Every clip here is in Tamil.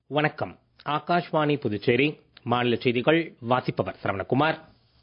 வணக்கம் ஆகாஷ்வாணி புதுச்சேரி மாநில செய்திகள் வாசிப்பவர் சரவணகுமார்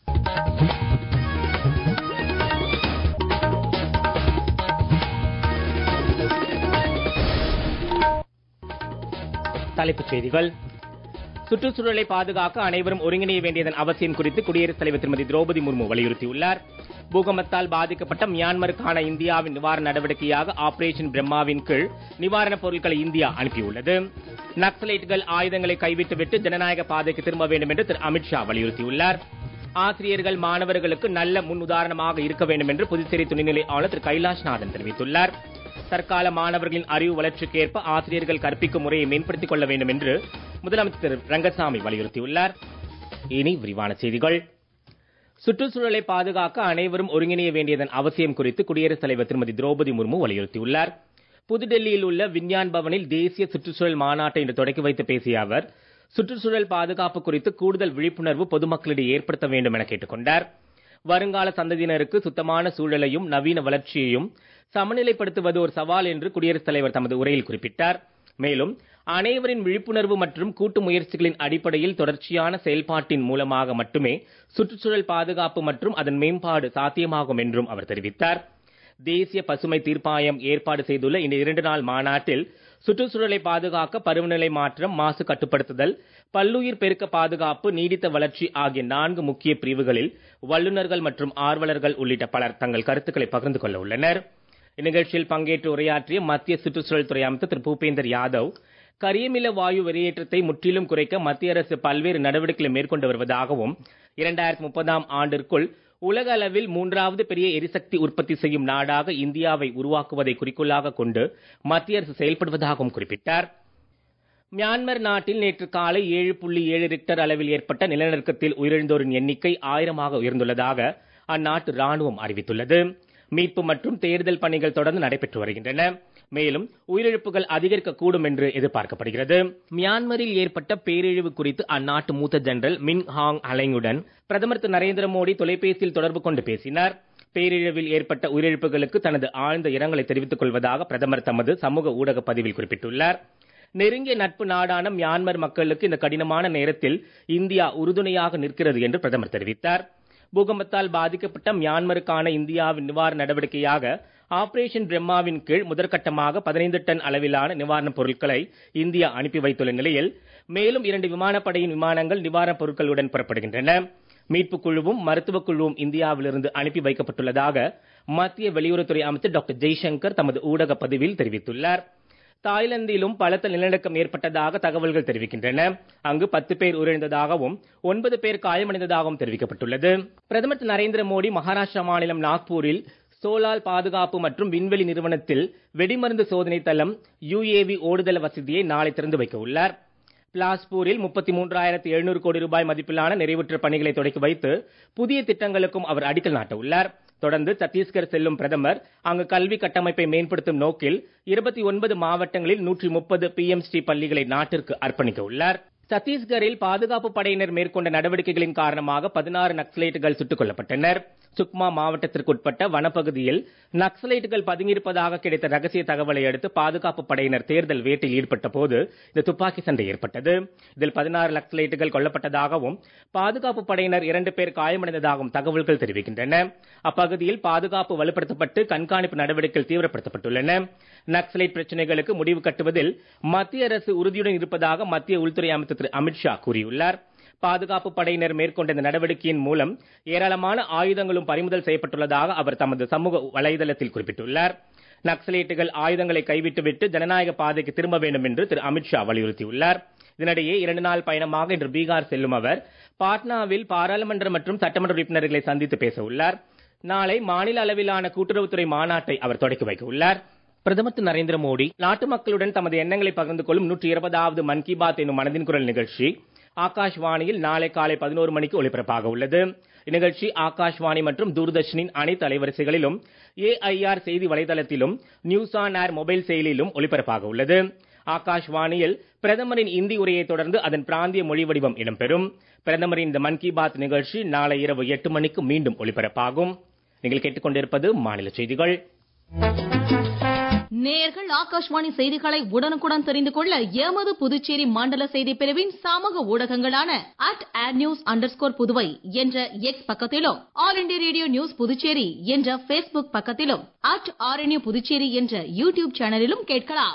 தலைப்புச் செய்திகள் சுற்றுச்சூழலை பாதுகாக்க அனைவரும் ஒருங்கிணைய வேண்டியதன் அவசியம் குறித்து குடியரசுத் தலைவர் திருமதி திரௌபதி முர்மு வலியுறுத்தியுள்ளார் பூகம்பத்தால் பாதிக்கப்பட்ட மியான்மருக்கான இந்தியாவின் நிவாரண நடவடிக்கையாக ஆபரேஷன் பிரம்மாவின் கீழ் நிவாரணப் பொருட்களை இந்தியா அனுப்பியுள்ளது நக்சலைட்டுகள் ஆயுதங்களை கைவிட்டுவிட்டு ஜனநாயக பாதைக்கு திரும்ப வேண்டும் என்று திரு அமித்ஷா வலியுறுத்தியுள்ளார் ஆசிரியர்கள் மாணவர்களுக்கு நல்ல முன் உதாரணமாக இருக்க வேண்டும் என்று புதுச்சேரி துணைநிலை ஆளுநர் திரு கைலாஷ்நாதன் தெரிவித்துள்ளார் தற்கால மாணவர்களின் அறிவு வளர்ச்சிக்கு ஏற்ப ஆசிரியர்கள் கற்பிக்கும் முறையை மேம்படுத்திக் கொள்ள வேண்டும் என்று முதலமைச்சர் திரு ரங்கசாமி வலியுறுத்தியுள்ளார் இனி விரிவான செய்திகள் சுற்றுச்சூழலை பாதுகாக்க அனைவரும் ஒருங்கிணைய வேண்டியதன் அவசியம் குறித்து குடியரசுத் தலைவர் திருமதி திரௌபதி முர்மு வலியுறுத்தியுள்ளார் புதுடெல்லியில் உள்ள விஞ்ஞான் பவனில் தேசிய சுற்றுச்சூழல் மாநாட்டை இன்று தொடக்கி வைத்து பேசிய அவர் சுற்றுச்சூழல் பாதுகாப்பு குறித்து கூடுதல் விழிப்புணர்வு பொதுமக்களிடையே ஏற்படுத்த வேண்டும் என கேட்டுக்கொண்டார் வருங்கால சந்ததியினருக்கு சுத்தமான சூழலையும் நவீன வளர்ச்சியையும் சமநிலைப்படுத்துவது ஒரு சவால் என்று குடியரசுத் தலைவர் தமது உரையில் குறிப்பிட்டார் மேலும் அனைவரின் விழிப்புணர்வு மற்றும் கூட்டு முயற்சிகளின் அடிப்படையில் தொடர்ச்சியான செயல்பாட்டின் மூலமாக மட்டுமே சுற்றுச்சூழல் பாதுகாப்பு மற்றும் அதன் மேம்பாடு சாத்தியமாகும் என்றும் அவர் தெரிவித்தார் தேசிய பசுமை தீர்ப்பாயம் ஏற்பாடு செய்துள்ள இந்த இரண்டு நாள் மாநாட்டில் சுற்றுச்சூழலை பாதுகாக்க பருவநிலை மாற்றம் மாசு கட்டுப்படுத்துதல் பல்லுயிர் பெருக்க பாதுகாப்பு நீடித்த வளர்ச்சி ஆகிய நான்கு முக்கிய பிரிவுகளில் வல்லுநர்கள் மற்றும் ஆர்வலர்கள் உள்ளிட்ட பலர் தங்கள் கருத்துக்களை பகிர்ந்து கொள்ள உள்ளனர் இந்நிகழ்ச்சியில் பங்கேற்று உரையாற்றிய மத்திய சுற்றுச்சூழல் துறை அமைச்சர் திரு பூபேந்தர் யாதவ் கரியமில வாயு வெளியேற்றத்தை முற்றிலும் குறைக்க மத்திய அரசு பல்வேறு நடவடிக்கைகளை மேற்கொண்டு வருவதாகவும் இரண்டாயிரத்தி முப்பதாம் ஆண்டிற்குள் உலக அளவில் மூன்றாவது பெரிய எரிசக்தி உற்பத்தி செய்யும் நாடாக இந்தியாவை உருவாக்குவதை குறிக்கோளாக கொண்டு மத்திய அரசு செயல்படுவதாகவும் குறிப்பிட்டார் மியான்மர் நாட்டில் நேற்று காலை ஏழு புள்ளி ஏழு ரிக்டர் அளவில் ஏற்பட்ட நிலநடுக்கத்தில் உயிரிழந்தோரின் எண்ணிக்கை ஆயிரமாக உயர்ந்துள்ளதாக அந்நாட்டு ராணுவம் அறிவித்துள்ளது மீட்பு மற்றும் தேடுதல் பணிகள் தொடர்ந்து நடைபெற்று வருகின்றன மேலும் உயிரிழப்புகள் அதிகரிக்கக்கூடும் என்று எதிர்பார்க்கப்படுகிறது மியான்மரில் ஏற்பட்ட பேரிழிவு குறித்து அந்நாட்டு மூத்த ஜெனரல் மின் ஹாங் அலைங்குடன் பிரதமர் திரு நரேந்திர மோடி தொலைபேசியில் தொடர்பு கொண்டு பேசினார் பேரிழிவில் ஏற்பட்ட உயிரிழப்புகளுக்கு தனது ஆழ்ந்த இரங்கலை தெரிவித்துக் கொள்வதாக பிரதமர் தமது சமூக ஊடக பதிவில் குறிப்பிட்டுள்ளார் நெருங்கிய நட்பு நாடான மியான்மர் மக்களுக்கு இந்த கடினமான நேரத்தில் இந்தியா உறுதுணையாக நிற்கிறது என்று பிரதமர் தெரிவித்தார் பூகம்பத்தால் பாதிக்கப்பட்ட மியான்மருக்கான இந்தியாவின் நிவாரண நடவடிக்கையாக ஆபரேஷன் பிரம்மாவின் கீழ் முதற்கட்டமாக பதினைந்து டன் அளவிலான நிவாரணப் பொருட்களை இந்தியா அனுப்பி வைத்துள்ள நிலையில் மேலும் இரண்டு விமானப்படையின் விமானங்கள் நிவாரணப் பொருட்களுடன் புறப்படுகின்றன மீட்புக் குழுவும் மருத்துவக் குழுவும் இந்தியாவிலிருந்து அனுப்பி வைக்கப்பட்டுள்ளதாக மத்திய வெளியுறவுத்துறை அமைச்சர் டாக்டர் ஜெய்சங்கர் தமது ஊடக பதிவில் தெரிவித்துள்ளார் தாய்லாந்திலும் பலத்த நிலநடுக்கம் ஏற்பட்டதாக தகவல்கள் தெரிவிக்கின்றன அங்கு பத்து பேர் உயிரிழந்ததாகவும் ஒன்பது பேர் காயமடைந்ததாகவும் தெரிவிக்கப்பட்டுள்ளது பிரதமர் திரு நரேந்திர மோடி மகாராஷ்டிரா மாநிலம் நாக்பூரில் சோலால் பாதுகாப்பு மற்றும் விண்வெளி நிறுவனத்தில் வெடிமருந்து சோதனை தளம் யுஏவி ஓடுதள வசதியை நாளை திறந்து வைக்க உள்ளார் பிலாஸ்பூரில் முப்பத்தி மூன்றாயிரத்தி எழுநூறு கோடி ரூபாய் மதிப்பிலான நிறைவுற்ற பணிகளை தொடக்கி வைத்து புதிய திட்டங்களுக்கும் அவர் அடிக்கல் நாட்ட உள்ளார் தொடர்ந்து சத்தீஸ்கர் செல்லும் பிரதமர் அங்கு கல்வி கட்டமைப்பை மேம்படுத்தும் நோக்கில் இருபத்தி ஒன்பது மாவட்டங்களில் நூற்றி முப்பது பிஎம்ஸ்டி பள்ளிகளை நாட்டிற்கு அர்ப்பணிக்க உள்ளார் சத்தீஸ்கரில் பாதுகாப்பு படையினர் மேற்கொண்ட நடவடிக்கைகளின் காரணமாக பதினாறு நக்சலைட்டுகள் சுட்டுக் கொல்லப்பட்டனர் சுக்மா மாவட்டத்திற்கு உட்பட்ட வனப்பகுதியில் நக்சலைட்டுகள் பதுங்கியிருப்பதாக கிடைத்த ரகசிய தகவலை அடுத்து பாதுகாப்பு படையினர் தேர்தல் வேட்டையில் ஈடுபட்ட போது இந்த துப்பாக்கி சண்டை ஏற்பட்டது இதில் பதினாறு நக்சலைட்டுகள் கொல்லப்பட்டதாகவும் பாதுகாப்பு படையினர் இரண்டு பேர் காயமடைந்ததாகவும் தகவல்கள் தெரிவிக்கின்றன அப்பகுதியில் பாதுகாப்பு வலுப்படுத்தப்பட்டு கண்காணிப்பு நடவடிக்கைகள் தீவிரப்படுத்தப்பட்டுள்ளன நக்சலைட் பிரச்சனைகளுக்கு முடிவு கட்டுவதில் மத்திய அரசு உறுதியுடன் இருப்பதாக மத்திய உள்துறை அமைச்சர் திரு அமித்ஷா கூறியுள்ளார் பாதுகாப்பு படையினர் மேற்கொண்ட இந்த நடவடிக்கையின் மூலம் ஏராளமான ஆயுதங்களும் பறிமுதல் செய்யப்பட்டுள்ளதாக அவர் தமது சமூக வலைதளத்தில் குறிப்பிட்டுள்ளார் நக்சலைட்டுகள் ஆயுதங்களை கைவிட்டுவிட்டு ஜனநாயக பாதைக்கு திரும்ப வேண்டும் என்று திரு அமித்ஷா வலியுறுத்தியுள்ளார் இதனிடையே இரண்டு நாள் பயணமாக இன்று பீகார் செல்லும் அவர் பாட்னாவில் பாராளுமன்ற மற்றும் சட்டமன்ற உறுப்பினர்களை சந்தித்து பேச உள்ளார் நாளை மாநில அளவிலான கூட்டுறவுத்துறை மாநாட்டை அவர் தொடக்கி வைக்க உள்ளார் பிரதமர் திரு நரேந்திர மோடி நாட்டு மக்களுடன் தமது எண்ணங்களை பகிர்ந்து கொள்ளும் நூற்றி இருபதாவது மன் கி பாத் என்னும் மனதின் குரல் நிகழ்ச்சி ஆகாஷ்வாணியில் நாளை காலை பதினோரு மணிக்கு ஒலிபரப்பாக உள்ளது இந்நிகழ்ச்சி ஆகாஷ்வாணி மற்றும் தூர்தர்ஷனின் அனைத்து அலைவரிசைகளிலும் ஏஐஆர் செய்தி வலைதளத்திலும் நியூஸ் ஆன் ஏர் மொபைல் செயலிலும் ஒலிபரப்பாக உள்ளது ஆகாஷ்வாணியில் பிரதமரின் இந்தி உரையை தொடர்ந்து அதன் பிராந்திய மொழி வடிவம் இடம்பெறும் பிரதமரின் இந்த மன் கி பாத் நிகழ்ச்சி நாளை இரவு எட்டு மணிக்கு மீண்டும் ஒலிபரப்பாகும் நீங்கள் கேட்டுக்கொண்டிருப்பது மாநில செய்திகள் நேயர்கள் ஆகாஷ்வாணி செய்திகளை உடனுக்குடன் தெரிந்து கொள்ள எமது புதுச்சேரி மண்டல செய்தி பிரிவின் சமூக ஊடகங்களான at at news underscore Puduvai என்ற எக்ஸ் பக்கத்திலும் All India Radio News Puducherry என்ற பேஸ்புக் பக்கத்திலும் அட் ஆர்என்யூ புதுச்சேரி என்ற யூடியூப் சேனலிலும் கேட்கலாம்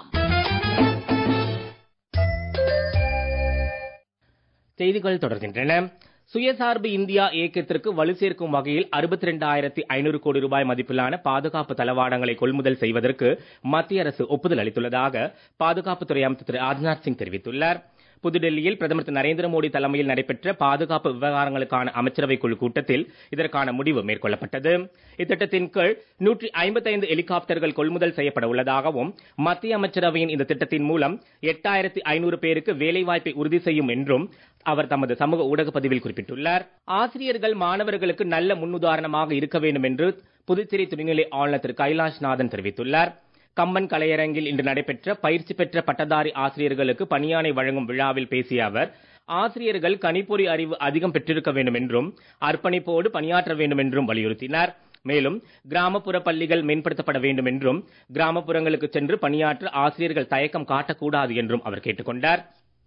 செய்திகள் தொடர்கின்றன சுயசார்பு இந்தியா இயக்கத்திற்கு வலு சேர்க்கும் வகையில் அறுபத்தி ரெண்டாயிரத்தி ஐநூறு கோடி ரூபாய் மதிப்பிலான பாதுகாப்பு தளவாடங்களை கொள்முதல் செய்வதற்கு மத்திய அரசு ஒப்புதல் அளித்துள்ளதாக பாதுகாப்புத்துறை அமைச்சர் திரு ராஜ்நாத் சிங் தெரிவித்துள்ளார் புதுடெல்லியில் பிரதமர் திரு நரேந்திர மோடி தலைமையில் நடைபெற்ற பாதுகாப்பு விவகாரங்களுக்கான அமைச்சரவை குழு கூட்டத்தில் இதற்கான முடிவு மேற்கொள்ளப்பட்டது இத்திட்டத்தின் கீழ் நூற்றி ஐம்பத்தைந்து ஹெலிகாப்டர்கள் கொள்முதல் செய்யப்பட உள்ளதாகவும் மத்திய அமைச்சரவையின் இந்த திட்டத்தின் மூலம் எட்டாயிரத்தி ஐநூறு பேருக்கு வேலைவாய்ப்பை உறுதி செய்யும் என்றும் அவர் தமது சமூக ஊடக பதிவில் குறிப்பிட்டுள்ளார் ஆசிரியர்கள் மாணவர்களுக்கு நல்ல முன்னுதாரணமாக இருக்க வேண்டும் என்று புதுச்சேரி துணைநிலை ஆளுநர் திரு கைலாஷ்நாதன் தெரிவித்துள்ளார் கம்பன் கலையரங்கில் இன்று நடைபெற்ற பயிற்சி பெற்ற பட்டதாரி ஆசிரியர்களுக்கு பணியாணை வழங்கும் விழாவில் பேசிய அவர் ஆசிரியர்கள் கணிப்பொறி அறிவு அதிகம் பெற்றிருக்க வேண்டும் என்றும் அர்ப்பணிப்போடு பணியாற்ற வேண்டும் என்றும் வலியுறுத்தினார் மேலும் கிராமப்புற பள்ளிகள் மேம்படுத்தப்பட வேண்டும் என்றும் கிராமப்புறங்களுக்கு சென்று பணியாற்ற ஆசிரியர்கள் தயக்கம் காட்டக்கூடாது என்றும் அவர் கேட்டுக்கொண்டார்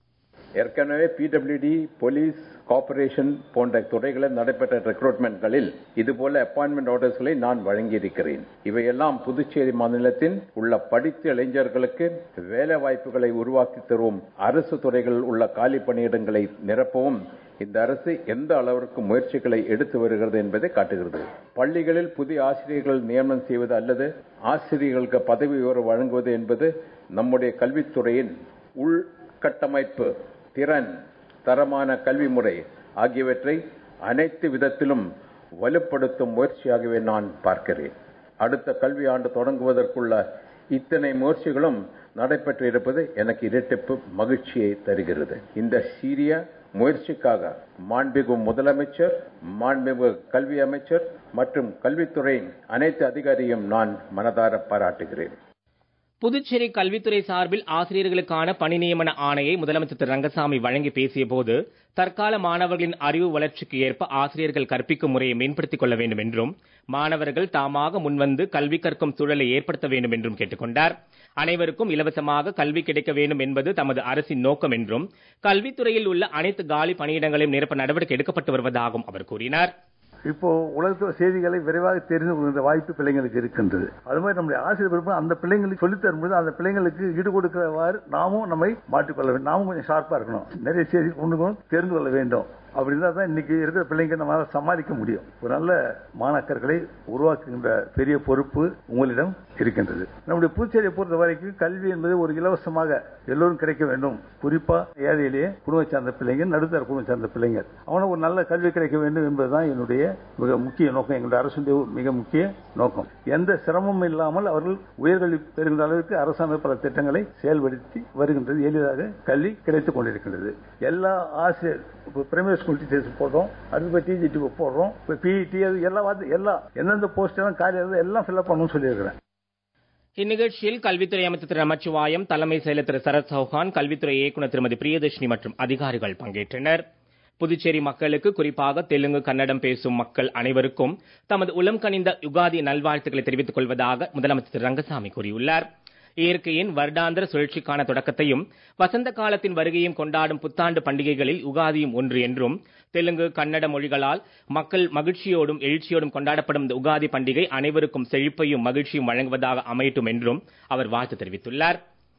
ஏற்கனவே பிடபிள்யூடி போலீஸ் கார்ப்பரேஷன் போன்ற துறைகளில் நடைபெற்ற ரெக்ரூட்மெண்ட்களில் இதுபோல அப்பாயின்மெண்ட் ஆர்டர்ஸ்களை நான் வழங்கியிருக்கிறேன் இவையெல்லாம் புதுச்சேரி மாநிலத்தின் உள்ள படித்த இளைஞர்களுக்கு வேலை வாய்ப்புகளை உருவாக்கி தரும் அரசு துறைகளில் உள்ள காலி பணியிடங்களை நிரப்பவும் இந்த அரசு எந்த அளவிற்கு முயற்சிகளை எடுத்து வருகிறது என்பதை காட்டுகிறது பள்ளிகளில் புதிய ஆசிரியர்கள் நியமனம் செய்வது அல்லது ஆசிரியர்களுக்கு பதவி உயர்வு வழங்குவது என்பது நம்முடைய கல்வித்துறையின் உள்கட்டமைப்பு திறன் தரமான கல்வி முறை ஆகியவற்றை அனைத்து விதத்திலும் வலுப்படுத்தும் முயற்சியாகவே நான் பார்க்கிறேன் அடுத்த கல்வி ஆண்டு தொடங்குவதற்குள்ள இத்தனை முயற்சிகளும் நடைபெற்று இருப்பது எனக்கு இரட்டிப்பு மகிழ்ச்சியை தருகிறது இந்த சீரிய முயற்சிக்காக மாண்புமிகு முதலமைச்சர் மாண்புமிகு கல்வி அமைச்சர் மற்றும் கல்வித்துறையின் அனைத்து அதிகாரியும் நான் மனதார பாராட்டுகிறேன் புதுச்சேரி கல்வித்துறை சார்பில் ஆசிரியர்களுக்கான பணி நியமன ஆணையை முதலமைச்சர் திரு ரங்கசாமி வழங்கி பேசிய போது தற்கால மாணவர்களின் அறிவு வளர்ச்சிக்கு ஏற்ப ஆசிரியர்கள் கற்பிக்கும் முறையை மேம்படுத்திக் கொள்ள வேண்டும் என்றும் மாணவர்கள் தாமாக முன்வந்து கல்வி கற்கும் சூழலை ஏற்படுத்த வேண்டும் என்றும் கேட்டுக்கொண்டார் அனைவருக்கும் இலவசமாக கல்வி கிடைக்க வேண்டும் என்பது தமது அரசின் நோக்கம் என்றும் கல்வித்துறையில் உள்ள அனைத்து காலி பணியிடங்களையும் நிரப்ப நடவடிக்கை எடுக்கப்பட்டு வருவதாகவும் அவர் கூறினார் இப்போ உலகத்தோட செய்திகளை விரைவாக தெரிந்து கொள்கின்ற வாய்ப்பு பிள்ளைங்களுக்கு இருக்கின்றது அது மாதிரி நம்முடைய ஆசிரியர் பெருமை அந்த பிள்ளைங்களுக்கு சொல்லித் தரும்போது அந்த பிள்ளைங்களுக்கு ஈடு கொடுக்கிறவாறு நாமும் நம்மை மாற்றிக்கொள்ள வேண்டும் நாமும் கொஞ்சம் ஷார்ப்பா இருக்கணும் நிறைய செய்தி கொண்டு தெரிந்து கொள்ள வேண்டும் அப்படி இருந்தால் தான் இன்னைக்கு இருக்கிற பிள்ளைங்க நம்மளால சமாளிக்க முடியும் ஒரு நல்ல மாணாக்கர்களை உருவாக்குகின்ற பெரிய பொறுப்பு உங்களிடம் இருக்கின்றது நம்முடைய புதுச்சேரியை பொறுத்த வரைக்கும் கல்வி என்பது ஒரு இலவசமாக எல்லோரும் கிடைக்க வேண்டும் குறிப்பா ஏழையிலேயே குடும்பம் சார்ந்த பிள்ளைங்க நடுத்தர குடும்பம் சார்ந்த பிள்ளைங்க அவனுக்கு ஒரு நல்ல கல்வி கிடைக்க வேண்டும் என்பதுதான் என்னுடைய மிக முக்கிய நோக்கம் எங்களுடைய அரசுடைய மிக முக்கிய நோக்கம் எந்த சிரமமும் இல்லாமல் அவர்கள் உயர்கல்வி பெறுகின்ற அளவுக்கு அரசாங்கம் பல திட்டங்களை செயல்படுத்தி வருகின்றது எளிதாக கல்வி கிடைத்துக் கொண்டிருக்கின்றது எல்லா ஆசிரியர் இப்போ பிரைமரி ஸ்கூல் டீச்சர்ஸ் போடுறோம் அடுத்து டிஜிடி போடுறோம் இப்போ பிஇடி அது எல்லாம் வந்து எல்லாம் எந்தெந்த போஸ்ட் எல்லாம் காலி எல்லாம் ஃபில்அப் பண்ணணும்னு சொல்லியிருக்கிறேன் இந்நிகழ்ச்சியில் கல்வித்துறை அமைச்சர் திரு நமச்சிவாயம் தலைமை செயலர் திரு சரத் சௌஹான் கல்வித்துறை இயக்குநர் திருமதி பிரியதர்ஷினி மற்றும் அதிகாரிகள் பங்கேற்றனர் புதுச்சேரி மக்களுக்கு குறிப்பாக தெலுங்கு கன்னடம் பேசும் மக்கள் அனைவருக்கும் தமது உளம் கனிந்த யுகாதி நல்வாழ்த்துக்களை தெரிவித்துக் கொள்வதாக முதலமைச்சர் திரு ரங்கசாமி கூறியுள்ளார் இயற்கையின் வருடாந்திர சுழற்சிக்கான தொடக்கத்தையும் வசந்த காலத்தின் வருகையும் கொண்டாடும் புத்தாண்டு பண்டிகைகளில் யுகாதியும் ஒன்று என்றும் தெலுங்கு கன்னட மொழிகளால் மக்கள் மகிழ்ச்சியோடும் எழுச்சியோடும் கொண்டாடப்படும் இந்த உகாதி பண்டிகை அனைவருக்கும் செழிப்பையும் மகிழ்ச்சியும் வழங்குவதாக அமையட்டும் என்றும் அவர் வாழ்த்து தெரிவித்துள்ளார்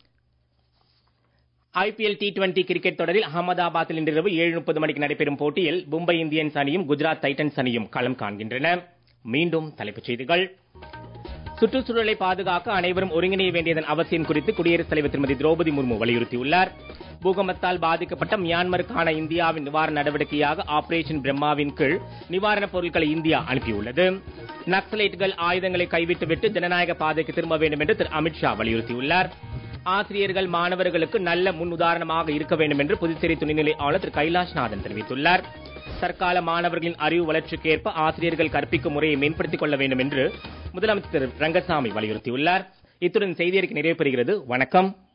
ஐபிஎல் டி டுவெண்டி கிரிக்கெட் தொடரில் அகமதாபாத்தில் இன்றிரவு ஏழு முப்பது மணிக்கு நடைபெறும் போட்டியில் மும்பை இந்தியன்ஸ் அணியும் குஜராத் டைட்டன்ஸ் அணியும் களம் காண்கின்றன மீண்டும் தலைப்புச் செய்திகள் சுற்றுச்சூழலை பாதுகாக்க அனைவரும் ஒருங்கிணைய வேண்டியதன் அவசியம் குறித்து குடியரசுத் தலைவர் திருமதி திரௌபதி முர்மு வலியுறுத்தியுள்ளார் பூகம்பத்தால் பாதிக்கப்பட்ட மியான்மருக்கான இந்தியாவின் நிவாரண நடவடிக்கையாக ஆபரேஷன் பிரம்மாவின் கீழ் நிவாரணப் பொருட்களை இந்தியா அனுப்பியுள்ளது நக்சலைட்டுகள் ஆயுதங்களை கைவிட்டுவிட்டு ஜனநாயக பாதைக்கு திரும்ப வேண்டும் என்று திரு அமித்ஷா வலியுறுத்தியுள்ளார் ஆசிரியர்கள் மாணவர்களுக்கு நல்ல முன் உதாரணமாக இருக்க வேண்டும் என்று புதுச்சேரி துணைநிலை ஆளுநர் திரு கைலாஷ்நாதன் தெரிவித்துள்ளார் தற்கால மாணவர்களின் அறிவு வளர்ச்சிக்கேற்ப ஆசிரியர்கள் கற்பிக்கும் முறையை மேம்படுத்திக் கொள்ள வேண்டும் என்று முதலமைச்சர் திரு ரங்கசாமி வலியுறுத்தியுள்ளார் இத்துடன் செய்தியறிக்கை நிறைவு பெறுகிறது வணக்கம்